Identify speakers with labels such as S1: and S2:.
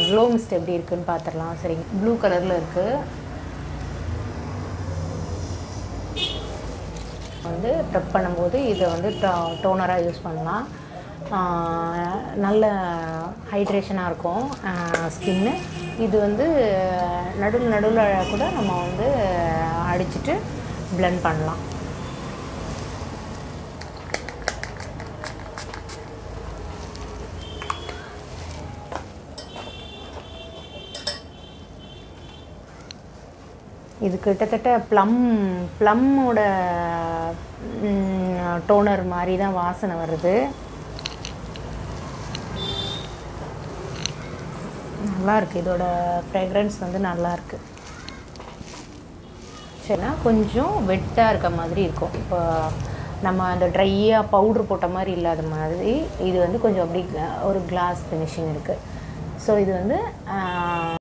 S1: glow mist எப்படி இருக்குன்னு பார்த்துடலாம் சரிங்க ப்ளூ கலரில் இருக்குது வந்து ப்ரெப் பண்ணும்போது இதை வந்து டோனராக யூஸ் பண்ணலாம் ஆஹ் நல்ல ஹைட்ரேஷனாக இருக்கும் ஸ்கின்னு இது வந்து நடுவில் நடுவில் கூட நம்ம வந்து அடிச்சிட்டு blend பண்ணலாம் இது கிட்டத்தட்ட ப்ளம் ப்ளம்மோட டோனர் மாதிரி தான் வாசனை வருது நல்லா இருக்கு இதோட ஃப்ரேக்ரன்ஸ் வந்து நல்லா இருக்கு சரினா கொஞ்சம் வெட்டாக இருக்க மாதிரி இருக்கும் இப்போ நம்ம அந்த ட்ரையாக பவுட்ரு போட்ட மாதிரி இல்லாத மாதிரி இது வந்து கொஞ்சம் அப்படி gla- ஒரு கிளாஸ் ஃபினிஷிங் இருக்குது ஸோ இது வந்து ஆஹ்,